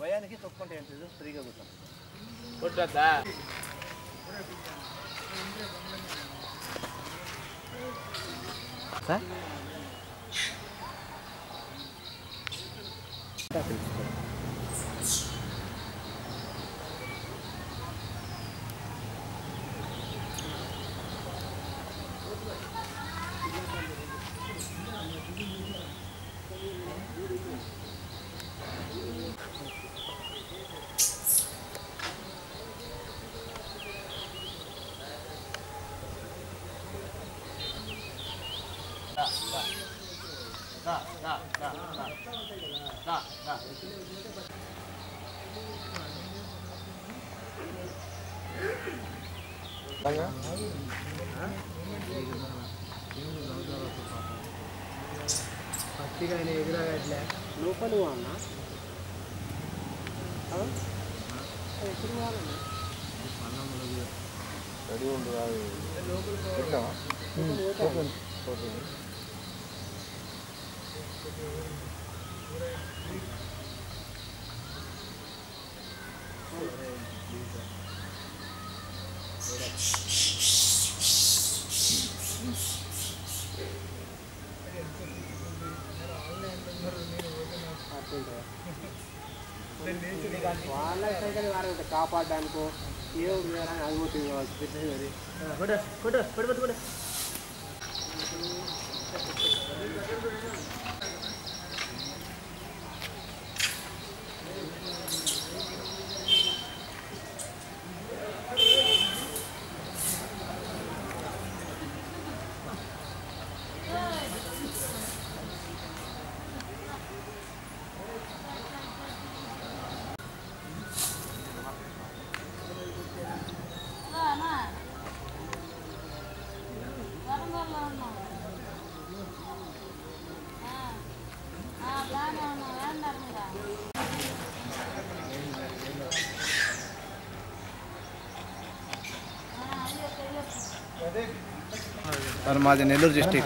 భయానికి తొక్కుంటే ఏంటి ఫ్రీగా కూర్చోండి కొట్టద్దా సార్ లోపలి అన్న వాళ్ళ సైకిల్ వారు కాపాడడానికో ఏదో చేయాలని అనుమతి కావచ్చు కొట్టు కొట్టు కొట్టు కొట్టు వరంగల్లో ఉన్నాం బాగానే ఉన్నాం ఏంటారు మీరు మరి మాది నెల్లూరు డిస్టిక్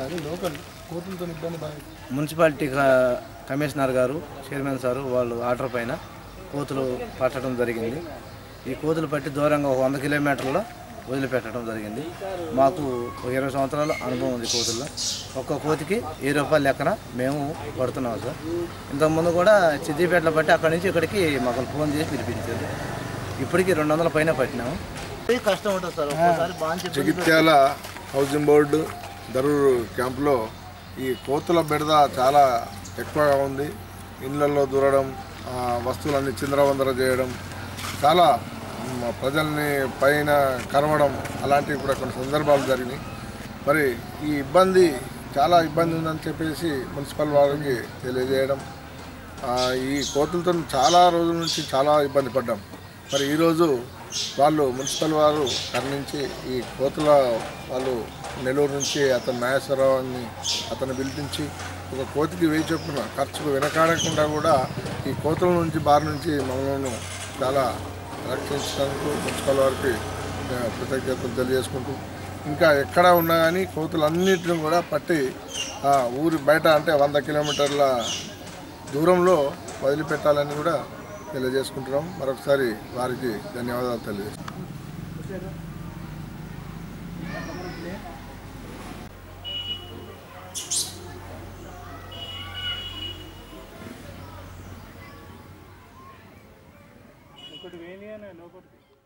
మున్సిపాలిటీ క- కమిషనర్ గారు చైర్మన్ సారు వాళ్ళు ఆర్డర్ పైన కోతులు పట్టడం జరిగింది ఈ కోతులు పట్టి దూరంగా ఒక వంద కిలోమీటర్ల వదిలిపెట్టడం జరిగింది మాకు ఒక ఇరవై సంవత్సరాల అనుభవం ఉంది కోతుల్లో ఒక్క కోతికి ఏ రూపాయల లెక్కన మేము పడుతున్నాం సార్ ఇంతకుముందు కూడా సిద్దిపేటలో పట్టి అక్కడి నుంచి ఇక్కడికి మాకు ఫోన్ చేసి పిలిపించారు ఇప్పటికి రెండు వందల పైన పట్టినాము కష్టం ఉంటుంది సార్ ఒక్కోసారి బాగా జగిత్యాల హౌసింగ్ బోర్డు దరూరు క్యాంపులో ఈ కోతుల బెడద చాలా ఎక్కువగా ఉంది ఇళ్ళల్లో దూరడం ఆ, వస్తువులన్నీ చిందరవందర చేయడం చాలా మ్, ప్రజల్ని పైన కరవడం అలాంటివి కూడా కొన్ని సందర్భాలు జరిగినాయి మరి ఈ ఇబ్బంది చాలా ఇబ్బంది ఉందని చెప్పేసి మున్సిపల్ వారికి తెలియజేయడం ఆ, ఈ కోతులతో చాలా రోజుల నుంచి చాలా ఇబ్బంది పడ్డాం మరి ఈరోజు వాళ్ళు మున్సిపల్ వారు కర్ణించి ఈ కోతుల వాళ్ళు నెల్లూరు నుంచి అతను నాగేశ్వరరావుని అతను పిలిపించి ఒక కోతికి వేయి చొప్పున ఖర్చుకు వెనకాడకుండా కూడా ఈ కోతుల నుంచి బారి నుంచి మమ్మల్ని చాలా రక్షించడానికి మున్సిపల్ వారికి ఆ, కృతజ్ఞతలు తెలియజేసుకుంటూ ఇంకా ఎక్కడ ఉన్నా కానీ కోతులన్నింటిని కూడా పట్టి ఆ, ఊరి బయట అంటే వంద కిలోమీటర్ల దూరంలో వదిలిపెట్టాలని కూడా తెలియజేసుకుంటున్నాం మరొకసారి వారికి ధన్యవాదాలు తెలియజేస్తున్నాం ఒకటి వేణి అని లోపలికి